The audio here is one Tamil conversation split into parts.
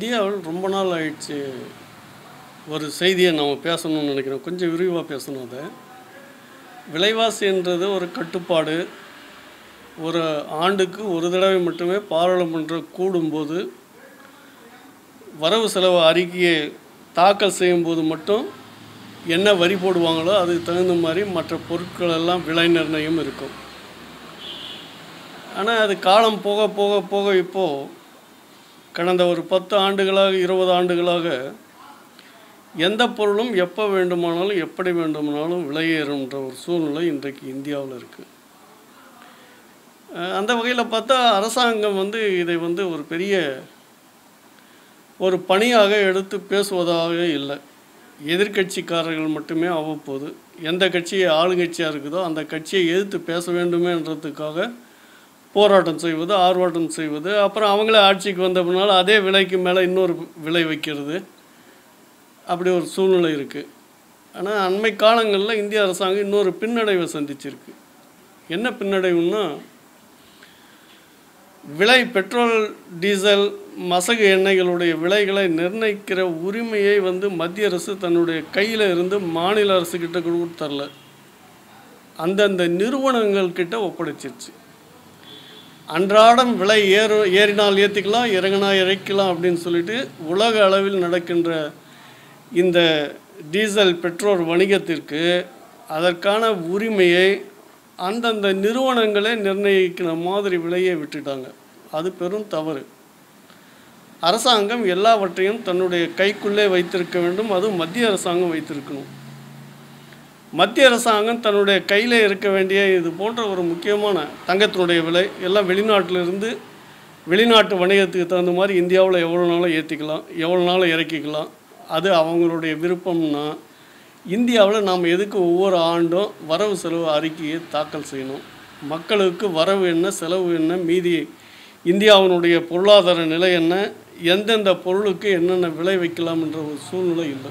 இந்தியாவில் ரொம்ப நாள் ஆயிடுச்சு ஒரு செய்தியை நாம் பேசணும்னு நினைக்கிறோம் கொஞ்சம் விரிவாக பேசணும் அதை விலைவாசின்றது ஒரு கட்டுப்பாடு ஒரு ஆண்டுக்கு ஒரு தடவை மட்டுமே பாராளுமன்றம் கூடும்போது வரவு செலவு அறிக்கையை தாக்கல் செய்யும்போது மட்டும் என்ன வரி போடுவாங்களோ அதுக்கு தகுந்த மாதிரி மற்ற பொருட்கள் எல்லாம் விலை நிர்ணயம் இருக்கும் ஆனால் அது காலம் போக போக போக இப்போது கடந்த ஒரு பத்து ஆண்டுகளாக இருபது ஆண்டுகளாக எந்த பொருளும் எப்போ வேண்டுமானாலும் எப்படி வேண்டுமானாலும் விலையேறும்ன்ற ஒரு சூழ்நிலை இன்றைக்கு இந்தியாவில் இருக்குது அந்த வகையில் பார்த்தா அரசாங்கம் வந்து இதை வந்து ஒரு பெரிய ஒரு பணியாக எடுத்து பேசுவதாக இல்லை எதிர்க்கட்சிக்காரர்கள் மட்டுமே அவ்வப்போது எந்த கட்சி ஆளுங்கட்சியாக இருக்குதோ அந்த கட்சியை எதிர்த்து பேச வேண்டுமேன்றதுக்காக போராட்டம் செய்வது ஆர்ப்பாட்டம் செய்வது அப்புறம் அவங்களே ஆட்சிக்கு வந்த பின்னால் அதே விலைக்கு மேலே இன்னொரு விலை வைக்கிறது அப்படி ஒரு சூழ்நிலை இருக்குது ஆனால் அண்மை காலங்களில் இந்திய அரசாங்கம் இன்னொரு பின்னடைவை சந்திச்சிருக்கு என்ன பின்னடைவுன்னா விலை பெட்ரோல் டீசல் மசகு எண்ணெய்களுடைய விலைகளை நிர்ணயிக்கிற உரிமையை வந்து மத்திய அரசு தன்னுடைய கையில் இருந்து மாநில அரசுக்கிட்ட கொடுத்தரல அந்தந்த நிறுவனங்கள் கிட்ட ஒப்படைச்சிருச்சு அன்றாடம் விலை ஏறு ஏறினால் ஏற்றிக்கலாம் இறங்கினா இறக்கலாம் அப்படின்னு சொல்லிட்டு உலக அளவில் நடக்கின்ற இந்த டீசல் பெட்ரோல் வணிகத்திற்கு அதற்கான உரிமையை அந்தந்த நிறுவனங்களே நிர்ணயிக்கிற மாதிரி விலையை விட்டுட்டாங்க அது பெரும் தவறு அரசாங்கம் எல்லாவற்றையும் தன்னுடைய கைக்குள்ளே வைத்திருக்க வேண்டும் அதுவும் மத்திய அரசாங்கம் வைத்திருக்கணும் மத்திய அரசாங்கம் தன்னுடைய கையில் இருக்க வேண்டிய இது போன்ற ஒரு முக்கியமான தங்கத்தினுடைய விலை எல்லாம் வெளிநாட்டிலிருந்து வெளிநாட்டு வணிகத்துக்கு தகுந்த மாதிரி இந்தியாவில் எவ்வளோ நாளும் ஏற்றிக்கலாம் எவ்வளோ நாளும் இறக்கிக்கலாம் அது அவங்களுடைய விருப்பம்னா இந்தியாவில் நாம் எதுக்கு ஒவ்வொரு ஆண்டும் வரவு செலவு அறிக்கையை தாக்கல் செய்யணும் மக்களுக்கு வரவு என்ன செலவு என்ன மீதி இந்தியாவினுடைய பொருளாதார நிலை என்ன எந்தெந்த பொருளுக்கு என்னென்ன விலை வைக்கலாம்ன்ற ஒரு சூழ்நிலை இல்லை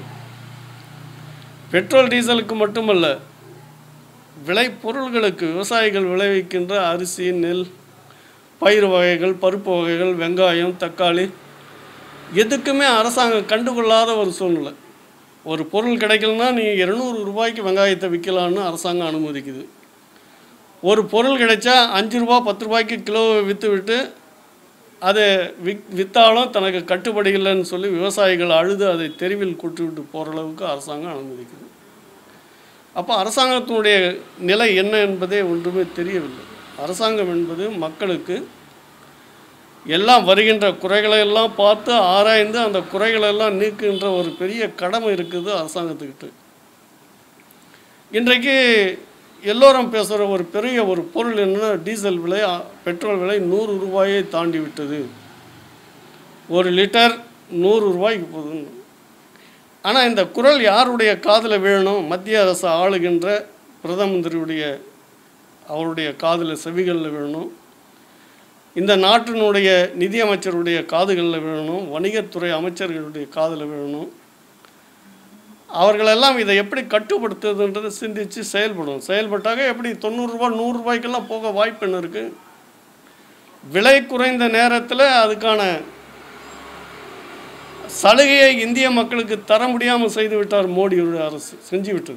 பெட்ரோல் டீசலுக்கு மட்டுமல்ல விளை பொருள்களுக்கு விவசாயிகள் விளைவிக்கின்ற அரிசி நெல் பயிர் வகைகள் பருப்பு வகைகள் வெங்காயம் தக்காளி எதுக்குமே அரசாங்கம் கண்டுகொள்ளாத ஒரு சூழ்நிலை ஒரு பொருள் கிடைக்கலனா நீ இருநூறு ரூபாய்க்கு வெங்காயத்தை விற்கலான்னு அரசாங்கம் அனுமதிக்குது ஒரு பொருள் கிடைச்சா அஞ்சு ரூபா பத்து ரூபாய்க்கு கிலோவை விற்று விட்டு அதை விக் விற்றாலும் தனக்கு கட்டுப்படி இல்லைன்னு சொல்லி விவசாயிகள் அழுது அதை தெருவில் கொட்டு விட்டு போகிற அளவுக்கு அரசாங்கம் அனுமதிக்குது அப்போ அரசாங்கத்தினுடைய நிலை என்ன என்பதே ஒன்றுமே தெரியவில்லை அரசாங்கம் என்பது மக்களுக்கு எல்லாம் வருகின்ற குறைகளை எல்லாம் பார்த்து ஆராய்ந்து அந்த குறைகளை எல்லாம் நீக்குகின்ற ஒரு பெரிய கடமை இருக்குது அரசாங்கத்துக்கிட்ட இன்றைக்கு எல்லோரும் பேசுகிற ஒரு பெரிய ஒரு பொருள் என்னன்னா டீசல் விலை அ, பெட்ரோல் விலை நூறு ரூபாயை தாண்டி விட்டது ஒரு லிட்டர் நூறு ரூபாய்க்கு போகுதுன்னு ஆனால் இந்த குரல் யாருடைய காதில் விழணும் மத்திய அரசு ஆளுகின்ற பிரதம மந்திரியுடைய அவருடைய காதில் செவிகளில் விழணும் இந்த நாட்டினுடைய நிதியமைச்சருடைய காதுகளில் விழணும் வணிகத்துறை அமைச்சர்களுடைய காதில் விழணும் அவர்களெல்லாம் இதை எப்படி கட்டுப்படுத்துறதுன்றதை சிந்தித்து செயல்படும் செயல்பட்டாக எப்படி தொண்ணூறுரூவா நூறுரூபாய்க்கெல்லாம் போக வாய்ப்பு என்ன இருக்குது விலை குறைந்த நேரத்தில் அதுக்கான சலுகையை இந்திய மக்களுக்கு தர முடியாமல் செய்து விட்டார் மோடியுடைய அரசு செஞ்சு விட்டது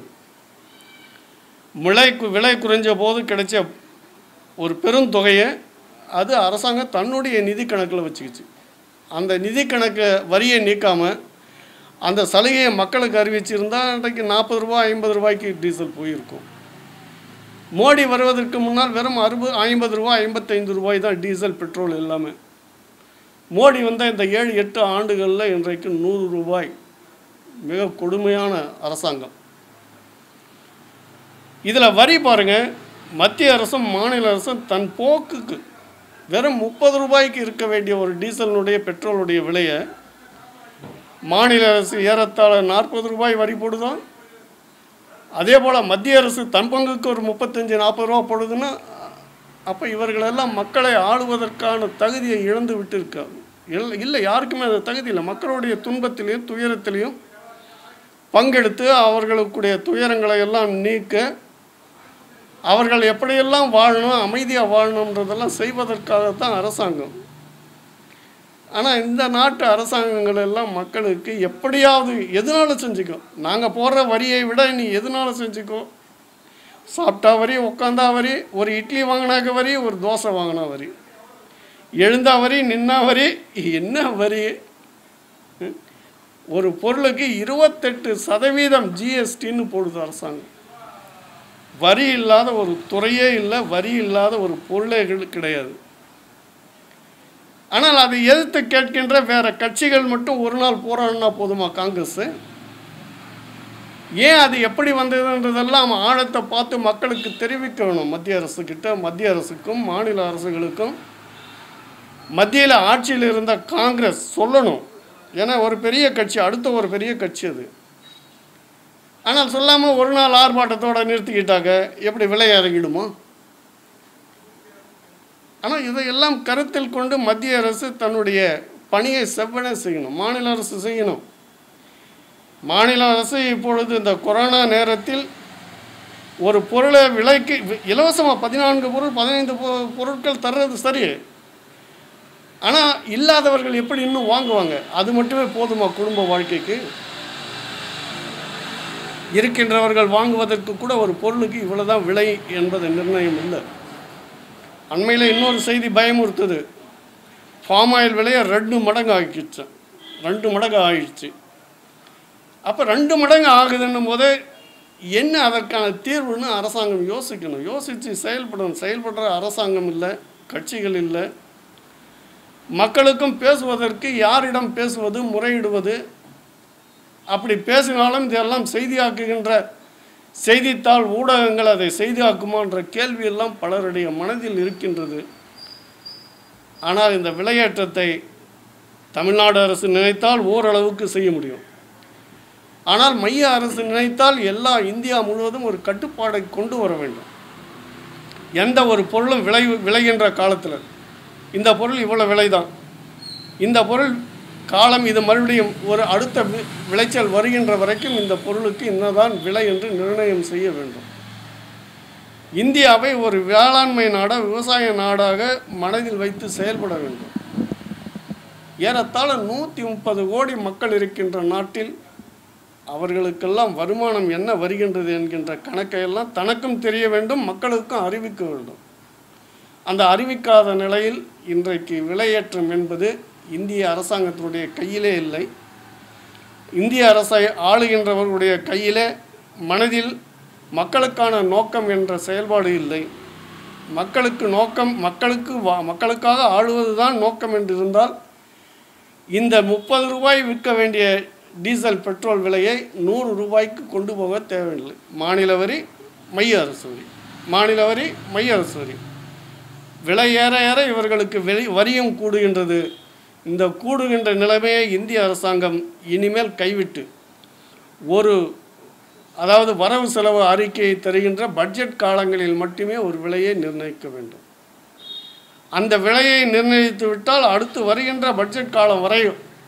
விலை கு- விலை குறைஞ்ச போது கிடைச்ச ஒரு பெரும் தொகையை அது அரசாங்கம் தன்னுடைய நிதி கணக்கில் வச்சுக்கிச்சு அந்த நிதி கணக்கு வரியை நீக்காமல் அந்த சலுகையை மக்களுக்கு அறிவிச்சிருந்தா இன்றைக்கு நாற்பது ரூபாய் ஐம்பது ரூபாய்க்கு டீசல் போயிருக்கும் மோடி வருவதற்கு முன்னால் வெறும் அறுபது ஐம்பது ரூபாய் ஐம்பத்தைந்து ரூபாய் தான் டீசல் பெட்ரோல் எல்லாமே மோடி வந்த இந்த ஏழு எட்டு ஆண்டுகளில் இன்றைக்கு நூறு ரூபாய் மிக கொடுமையான அரசாங்கம் இதில் வரி பாருங்க மத்திய அரசும் மாநில அரசும் தன் போக்குக்கு வெறும் முப்பது ரூபாய்க்கு இருக்க வேண்டிய ஒரு டீசலினுடைய பெட்ரோலுடைய விலையை மாநில அரசு ஏறத்தாழ நாற்பது ரூபாய் வரி போடுதான் அதே போல் மத்திய அரசு தன் பங்குக்கு ஒரு முப்பத்தஞ்சு நாற்பது ரூபா போடுதுன்னா அப்போ இவர்களெல்லாம் மக்களை ஆளுவதற்கான தகுதியை இழந்து விட்டிருக்காங்க இல்லை இல்லை யாருக்குமே அது தகுதி இல்லை மக்களுடைய துன்பத்திலையும் துயரத்திலையும் பங்கெடுத்து அவர்களுக்குடைய துயரங்களை எல்லாம் நீக்க அவர்கள் எப்படியெல்லாம் வாழணும் அமைதியாக வாழணுன்றதெல்லாம் செய்வதற்காகத்தான் அரசாங்கம் ஆனால் இந்த நாட்டு அரசாங்கங்கள் எல்லாம் மக்களுக்கு எப்படியாவது எதுனாலும் செஞ்சுக்கோ நாங்கள் போடுற வரியை விட நீ எதுனாலும் செஞ்சுக்கோ சாப்பிட்டா வரி உட்காந்தா வரி ஒரு இட்லி வாங்கினாக்க வரி ஒரு தோசை வாங்கினா வரி எழுந்தா வரி நின்னா வரி என்ன வரி ம்? ஒரு பொருளுக்கு இருபத்தெட்டு சதவீதம் ஜிஎஸ்டின்னு போடுது அரசாங்கம் வரி இல்லாத ஒரு துறையே இல்லை வரி இல்லாத ஒரு பொருளே கிடை- கிடையாது ஆனால் அதை எதிர்த்து கேட்கின்ற வேற கட்சிகள் மட்டும் ஒரு நாள் போராடினா போதுமா காங்கிரஸ் ஏன் அது எப்படி வந்ததுன்றதெல்லாம் ஆழத்தை பார்த்து மக்களுக்கு தெரிவிக்க வேணும் மத்திய அரசுக்கிட்ட மத்திய அரசுக்கும் மாநில அரசுகளுக்கும் மத்தியில் ஆட்சியில் இருந்த காங்கிரஸ் சொல்லணும் ஏன்னா ஒரு பெரிய கட்சி அடுத்த ஒரு பெரிய கட்சி அது ஆனால் சொல்லாமல் ஒரு நாள் ஆர்ப்பாட்டத்தோட நிறுத்திக்கிட்டாக்க எப்படி விலை இறங்கிடுமோ ஆனால் இதையெல்லாம் கருத்தில் கொண்டு மத்திய அரசு தன்னுடைய பணியை செவ்வனே செய்யணும் மாநில அரசு செய்யணும் மாநில அரசு இப்பொழுது இந்த கொரோனா நேரத்தில் ஒரு பொருளை விலைக்கு இலவசமாக பதினான்கு பொருள் பதினைந்து பொ- பொருட்கள் தர்றது சரி ஆனால் இல்லாதவர்கள் எப்படி இன்னும் வாங்குவாங்க அது மட்டுமே போதுமா குடும்ப வாழ்க்கைக்கு இருக்கின்றவர்கள் வாங்குவதற்கு கூட ஒரு பொருளுக்கு இவ்வளவுதான் விலை என்பது நிர்ணயம் இல்லை அண்மையில் இன்னொரு செய்தி பயமுறுத்துது ஃபார்ம் ஆயில் விலையை ரெண்டு மடங்கு ஆக்கிடுச்சு ரெண்டு மடங்கு ஆயிடுச்சு அப்போ ரெண்டு மடங்கு ஆகுதுன்னும் போதே என்ன அதற்கான தீர்வுன்னு அரசாங்கம் யோசிக்கணும் யோசித்து செயல்படணும் செயல்படுற அரசாங்கம் இல்லை கட்சிகள் இல்லை மக்களுக்கும் பேசுவதற்கு யாரிடம் பேசுவது முறையிடுவது அப்படி பேசினாலும் இதெல்லாம் செய்தியாக்குகின்ற செய்தித்தாள் ஊடகங்கள் அதை செய்தியாக்குமான்ற கேள்வியெல்லாம் பலருடைய மனதில் இருக்கின்றது ஆனால் இந்த விலையேற்றத்தை தமிழ்நாடு அரசு நினைத்தால் ஓரளவுக்கு செய்ய முடியும் ஆனால் மைய அரசு நினைத்தால் எல்லா இந்தியா முழுவதும் ஒரு கட்டுப்பாடை கொண்டு வர வேண்டும் எந்த ஒரு பொருளும் விளை விளைகின்ற காலத்தில் இந்த பொருள் இவ்வளோ விலைதான் இந்த பொருள் காலம் இது மறுபடியும் ஒரு அடுத்த வி- விளைச்சல் வருகின்ற வரைக்கும் இந்த பொருளுக்கு இன்னதான் விலை என்று நிர்ணயம் செய்ய வேண்டும் இந்தியாவை ஒரு வேளாண்மை நாடாக விவசாய நாடாக மனதில் வைத்து செயல்பட வேண்டும் ஏறத்தாழ நூற்றி முப்பது கோடி மக்கள் இருக்கின்ற நாட்டில் அவர்களுக்கெல்லாம் வருமானம் என்ன வருகின்றது என்கின்ற கணக்கையெல்லாம் தனக்கும் தெரிய வேண்டும் மக்களுக்கும் அறிவிக்க வேண்டும் அந்த அறிவிக்காத நிலையில் இன்றைக்கு விலையேற்றம் என்பது இந்திய அரசாங்கத்தினுடைய கையிலே இல்லை இந்திய அரசை ஆளுகின்றவர்களுடைய கையிலே மனதில் மக்களுக்கான நோக்கம் என்ற செயல்பாடு இல்லை மக்களுக்கு நோக்கம் மக்களுக்கு வா மக்களுக்காக ஆளுவதுதான் நோக்கம் என்று இருந்தால் இந்த முப்பது ரூபாய் விற்க வேண்டிய டீசல் பெட்ரோல் விலையை நூறு ரூபாய்க்கு கொண்டு போக தேவையில்லை மாநில வரி மைய அரசு வரி மாநில வரி மைய அரசு வரி விலை ஏற ஏற இவர்களுக்கு வெளி வரியும் கூடுகின்றது இந்த கூடுகின்ற நிலைமையை இந்திய அரசாங்கம் இனிமேல் கைவிட்டு ஒரு அதாவது வரவு செலவு அறிக்கையை தருகின்ற பட்ஜெட் காலங்களில் மட்டுமே ஒரு விலையை நிர்ணயிக்க வேண்டும் அந்த விலையை நிர்ணயித்து விட்டால் அடுத்து வருகின்ற பட்ஜெட் காலம் வரை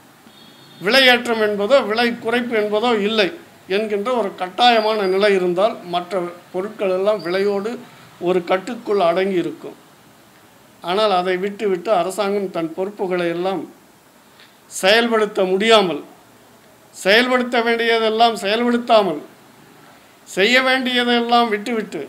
விலையேற்றம் என்பதோ விலை குறைப்பு என்பதோ இல்லை என்கின்ற ஒரு கட்டாயமான நிலை இருந்தால் மற்ற பொருட்கள் எல்லாம் விலையோடு ஒரு கட்டுக்குள் அடங்கி இருக்கும் ஆனால் அதை விட்டு விட்டு அரசாங்கம் தன் பொறுப்புகளை எல்லாம் செயல்படுத்த முடியாமல் செயல்படுத்த வேண்டியதெல்லாம் செயல்படுத்தாமல் செய்ய வேண்டியதெல்லாம் விட்டுவிட்டு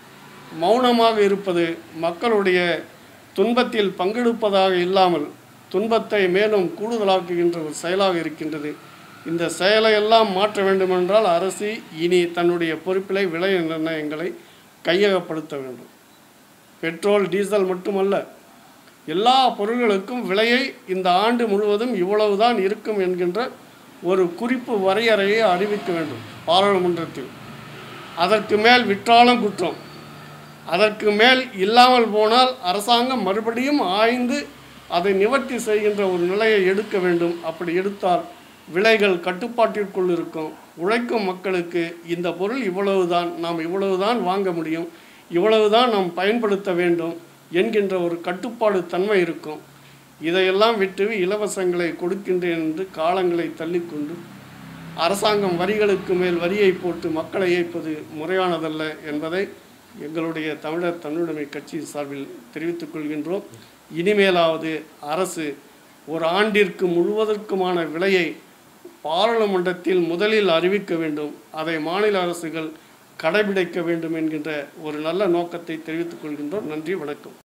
மௌனமாக இருப்பது மக்களுடைய துன்பத்தில் பங்கெடுப்பதாக இல்லாமல் துன்பத்தை மேலும் கூடுதலாக்குகின்ற ஒரு செயலாக இருக்கின்றது இந்த செயலை எல்லாம் மாற்ற வேண்டுமென்றால் அரசு இனி தன்னுடைய பொறுப்பிலை விலை நிர்ணயங்களை கையகப்படுத்த வேண்டும் பெட்ரோல் டீசல் மட்டுமல்ல எல்லா பொருள்களுக்கும் விலையை இந்த ஆண்டு முழுவதும் இவ்வளவுதான் இருக்கும் என்கின்ற ஒரு குறிப்பு வரையறையை அறிவிக்க வேண்டும் பாராளுமன்றத்தில் அதற்கு மேல் விற்றாலும் குற்றம் அதற்கு மேல் இல்லாமல் போனால் அரசாங்கம் மறுபடியும் ஆய்ந்து அதை நிவர்த்தி செய்கின்ற ஒரு நிலையை எடுக்க வேண்டும் அப்படி எடுத்தால் விலைகள் கட்டுப்பாட்டிற்குள் இருக்கும் உழைக்கும் மக்களுக்கு இந்த பொருள் இவ்வளவுதான் நாம் இவ்வளவுதான் வாங்க முடியும் இவ்வளவுதான் நாம் பயன்படுத்த வேண்டும் என்கின்ற ஒரு கட்டுப்பாடு தன்மை இருக்கும் இதையெல்லாம் விட்டு இலவசங்களை கொடுக்கின்றேன் என்று காலங்களை தள்ளிக்கொண்டு அரசாங்கம் வரிகளுக்கு மேல் வரியை போட்டு மக்களை ஏய்ப்பது முறையானதல்ல என்பதை எங்களுடைய தமிழர் தன்னுடைமை கட்சி சார்பில் தெரிவித்துக் கொள்கின்றோம் இனிமேலாவது அரசு ஒரு ஆண்டிற்கு முழுவதற்குமான விலையை பாராளுமன்றத்தில் முதலில் அறிவிக்க வேண்டும் அதை மாநில அரசுகள் கடைபிடிக்க வேண்டும் என்கின்ற ஒரு நல்ல நோக்கத்தை தெரிவித்துக் கொள்கின்றோம் நன்றி வணக்கம்